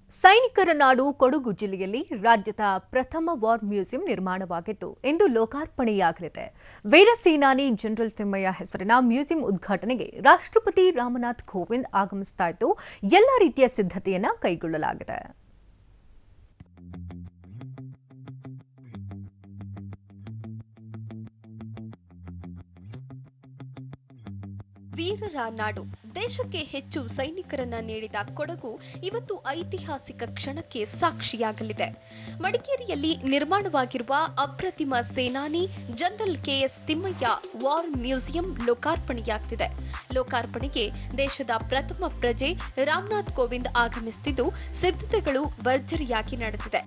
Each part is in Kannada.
ಸೈನಿಕರ ನಾಡು ಕೊಡಗು ಜಿಲ್ಲೆಯಲ್ಲಿ ರಾಜ್ಯದ ಪ್ರಥಮ ವಾರ್ ಮ್ಯೂಸಿಯಂ ನಿರ್ಮಾಣವಾಗಿದ್ದು ಇಂದು ಲೋಕಾರ್ಪಣೆಯಾಗಲಿದೆ ವೀರ ಸೇನಾನಿ ಜನರಲ್ ತಿಮ್ಮಯ್ಯ ಹೆಸರಿನ ಮ್ಯೂಸಿಯಂ ಉದ್ಘಾಟನೆಗೆ ರಾಷ್ಟ್ರಪತಿ ರಾಮನಾಥ್ ಕೋವಿಂದ್ ಆಗಮಿಸ್ತಾ ಇದ್ದು ಎಲ್ಲ ರೀತಿಯ ಸಿದ್ಧತೆಯನ್ನ ಕೈಗೊಳ್ಳಲಾಗಿದೆ ವೀರರ ನಾಡು ದೇಶಕ್ಕೆ ಹೆಚ್ಚು ಸೈನಿಕರನ್ನ ನೀಡಿದ ಕೊಡಗು ಇವತ್ತು ಐತಿಹಾಸಿಕ ಕ್ಷಣಕ್ಕೆ ಸಾಕ್ಷಿಯಾಗಲಿದೆ ಮಡಿಕೇರಿಯಲ್ಲಿ ನಿರ್ಮಾಣವಾಗಿರುವ ಅಪ್ರತಿಮ ಸೇನಾನಿ general K S Thimmayya war museum ಲೋಕಾರ್ಪಣೆಯಾಗ್ತಿದೆ ಲೋಕಾರ್ಪಣೆಗೆ ದೇಶದ ಪ್ರಥಮ ಪ್ರಜೆ ರಾಮನಾಥ್ ಕೋವಿಂದ್ ಆಗಮಿಸುತ್ತಿದ್ದು ಸಿದ್ಧತೆಗಳು ಭರ್ಜರಿಯಾಗಿ ನಡೆದಿದೆ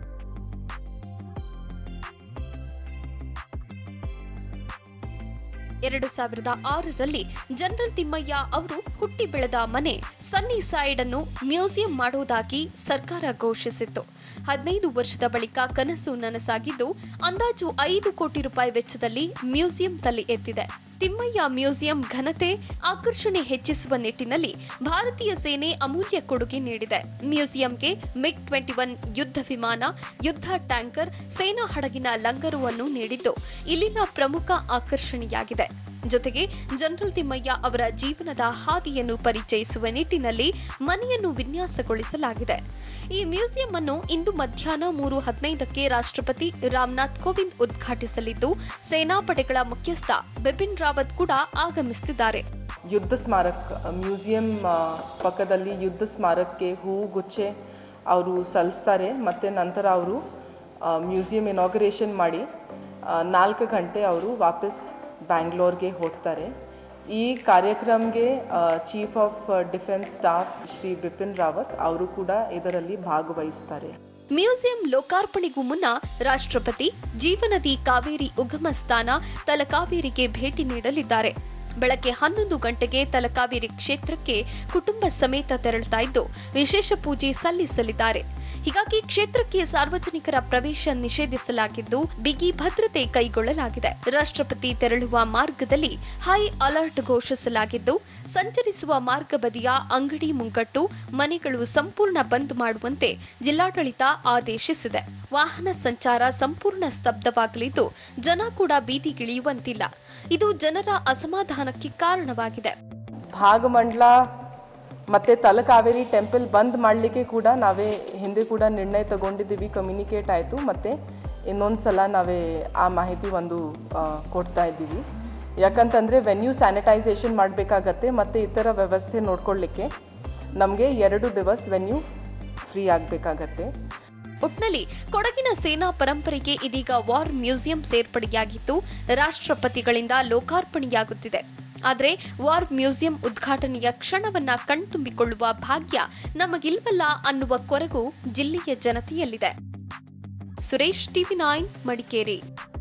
ಎರಡು ಸಾವಿರದ ಆರರಲ್ಲಿ ಜನರಲ್ ತಿಮ್ಮಯ್ಯ ಅವರು ಹುಟ್ಟಿ ಬೆಳೆದ ಮನೆ ಸನ್ನಿ ಸೈಡ್ ಅನ್ನು ಮ್ಯೂಸಿಯಂ ಮಾಡುವುದಾಗಿ ಸರ್ಕಾರ ಘೋಷಿಸಿತ್ತು ಹದಿನೈದು ವರ್ಷದ ಬಳಿಕ ಕನಸು ನನಸಾಗಿದ್ದು ಅಂದಾಜು ಐದು ಕೋಟಿ ರೂಪಾಯಿ ವೆಚ್ಚದಲ್ಲಿ ಮ್ಯೂಸಿಯಂ ತಲೆ ಎತ್ತಿದೆ ತಿಮ್ಮಯ್ಯ ಮ್ಯೂಸಿಯಂ ಘನತೆ ಆಕರ್ಷಣೆ ಹೆಚ್ಚಿಸುವ ನಿಟ್ಟಿನಲ್ಲಿ ಭಾರತೀಯ ಸೇನೆ ಅಮೂಲ್ಯ ಕೊಡುಗೆ ನೀಡಿದೆ ಮ್ಯೂಸಿಯಂಗೆ ಮಿಗ್ ಟ್ವೆಂಟಿ ಒನ್ ಯುದ್ಧ ವಿಮಾನ ಯುದ್ಧ ಟ್ಯಾಂಕರ್ ಸೇನಾ ಹಡಗಿನ ಲಂಗರುವನ್ನು ನೀಡಿದ್ದು ಇಲ್ಲಿನ ಪ್ರಮುಖ ಆಕರ್ಷಣೆಯಾಗಿದೆ ಜೊತೆಗೆ ಜನರಲ್ ತಿಮ್ಮಯ್ಯ ಅವರ ಜೀವನದ ಹಾದಿಯನ್ನು ಪರಿಚಯಿಸುವ ನಿಟ್ಟಿನಲ್ಲಿ ಮನೆಯನ್ನು ವಿನ್ಯಾಸಗೊಳಿಸಲಾಗಿದೆ ಈ ಮ್ಯೂಸಿಯಂ ಅನ್ನು ಇಂದು ಮಧ್ಯಾಹ್ನ ಮೂರು ಹದಿನೈದಕ್ಕೆ ರಾಷ್ಟ್ರಪತಿ ರಾಮನಾಥ್ ಕೋವಿಂದ್ ಉದ್ಘಾಟಿಸಲಿದ್ದು ಸೇನಾಪಡೆಗಳ ಮುಖ್ಯಸ್ಥ ಬಿಪಿನ್ ರಾವತ್ ಕೂಡ ಆಗಮಿಸುತ್ತಿದ್ದಾರೆ ಯುದ್ಧ ಸ್ಮಾರಕ ಮ್ಯೂಸಿಯಂ ಆ, ಪಕ್ಕದಲ್ಲಿ ಯುದ್ಧ ಸ್ಮಾರಕಕ್ಕೆ ಹೂವು ಗುಚ್ಚೆ ಅವರು ಸಲ್ಲಿಸ್ತಾರೆ ಮತ್ತು ನಂತರ ಅವರು ಮ್ಯೂಸಿಯಂ ಇನಾಗ್ರೇಷನ್ ಮಾಡಿ ಆ, ನಾಲ್ಕು ಗಂಟೆ ಅವರು ವಾಪಸ್ ಬ್ಯಾಂಗ್ಳೂರ್ಗೆ ಹೋಗ್ತಾರೆ ಈ ಕಾರ್ಯಕ್ರಮಕ್ಕೆ chief of defence staff Shri Bipin Rawat ಅವರು ಕೂಡ ಇದರಲ್ಲಿ ಭಾಗವಹಿಸ್ತಾರೆ ಮ್ಯೂಸಿಯಂ ಲೋಕಾರ್ಪಣೆಗೂ ಮುನ್ನ ರಾಷ್ಟ್ರಪತಿ ಜೀವನದಿ ಕಾವೇರಿ ಉಗಮ ಸ್ಥಾನ ತಲಕಾವೇರಿಗೆ ಭೇಟಿ ನೀಡಲಿದ್ದಾರೆ ಬೆಳಗ್ಗೆ ಹನ್ನೊಂದು ಗಂಟೆಗೆ ತಲಕಾವೇರಿ ಕ್ಷೇತ್ರಕ್ಕೆ ಕುಟುಂಬ ಸಮೇತ ತೆರಳುತ್ತಾ ಇದ್ದು ವಿಶೇಷ ಪೂಜೆ ಸಲ್ಲಿಸಲಿದ್ದಾರೆ ಹೀಗಾಗಿ ಕ್ಷೇತ್ರಕ್ಕೆ ಸಾರ್ವಜನಿಕರ ಪ್ರವೇಶ ನಿಷೇಧಿಸಲಾಗಿದ್ದು ಬಿಗಿ ಭದ್ರತೆ ಕೈಗೊಳ್ಳಲಾಗಿದೆ ರಾಷ್ಟ್ರಪತಿ ತೆರಳುವ ಮಾರ್ಗದಲ್ಲಿ ಹೈ ಅಲರ್ಟ್ ಘೋಷಿಸಲಾಗಿದ್ದು ಸಂಚರಿಸುವ ಮಾರ್ಗ ಬದಿಯ ಅಂಗಡಿ ಮುಂಗಟ್ಟು ಮನೆಗಳು ಸಂಪೂರ್ಣ ಬಂದ್ ಮಾಡುವಂತೆ ಜಿಲ್ಲಾಡಳಿತ ಆದೇಶಿಸಿದೆ ವಾಹನ ಸಂಚಾರ ಸಂಪೂರ್ಣ ಸ್ತಬ್ಧವಾಗಲಿದ್ದು ಜನ ಕೂಡ ಬೀದಿಗಿಳಿಯುವಂತಿಲ್ಲ ಇದು ಜನರ ಅಸಮಾಧಾನಕ್ಕೆ ಕಾರಣವಾಗಿದೆ ಭಾಗಮಂಡಲ ಮತ್ತು ತಲಕಾವೇರಿ ಟೆಂಪಲ್ ಬಂದ್ ಮಾಡಲಿಕ್ಕೆ ಕೂಡ ನಾವೇ ಹಿಂದೆ ಕೂಡ ನಿರ್ಣಯ ತಗೊಂಡಿದ್ದೀವಿ ಕಮ್ಯುನಿಕೇಟ್ ಆಯಿತು ಮತ್ತು ಇನ್ನೊಂದು ಸಲ ನಾವೇ ಆ ಮಾಹಿತಿ ಒಂದು ಆ, ಕೊಡ್ತಾ ಇದ್ದೀವಿ ಯಾಕಂತಂದರೆ ವೆನ್ಯೂ ಸ್ಯಾನಿಟೈಸೇಷನ್ ಮಾಡಬೇಕಾಗತ್ತೆ ಮತ್ತು ಇತರ ವ್ಯವಸ್ಥೆ ನೋಡ್ಕೊಳ್ಳಿಕ್ಕೆ ನಮಗೆ ಎರಡು ದಿವಸ ವೆನ್ಯೂ ಫ್ರೀ ಆಗಬೇಕಾಗತ್ತೆ ಒಟ್ನಲ್ಲಿ ಕೊಡಗಿನ ಸೇನಾ ಪರಂಪರೆಗೆ ಇದೀಗ ವಾರ್ ಮ್ಯೂಸಿಯಂ ಸೇರ್ಪಡೆಯಾಗಿದ್ದು ರಾಷ್ಟ್ರಪತಿಗಳಿಂದ ಲೋಕಾರ್ಪಣೆಯಾಗುತ್ತಿದೆ ಆದರೆ ವಾರ್ ಮ್ಯೂಸಿಯಂ ಉದ್ಘಾಟನೆಯ ಕ್ಷಣವನ್ನ ಕಣ್ತುಂಬಿಕೊಳ್ಳುವ ಭಾಗ್ಯ ನಮಗಿಲ್ವಲ್ಲ ಅನ್ನುವ ಕೊರಗು ಜಿಲ್ಲೆಯ ಜನತೆಯಲ್ಲಿದೆ ಸುರೇಶ್ ಟಿವಿ ನೈನ್ ಮಡಿಕೇರಿ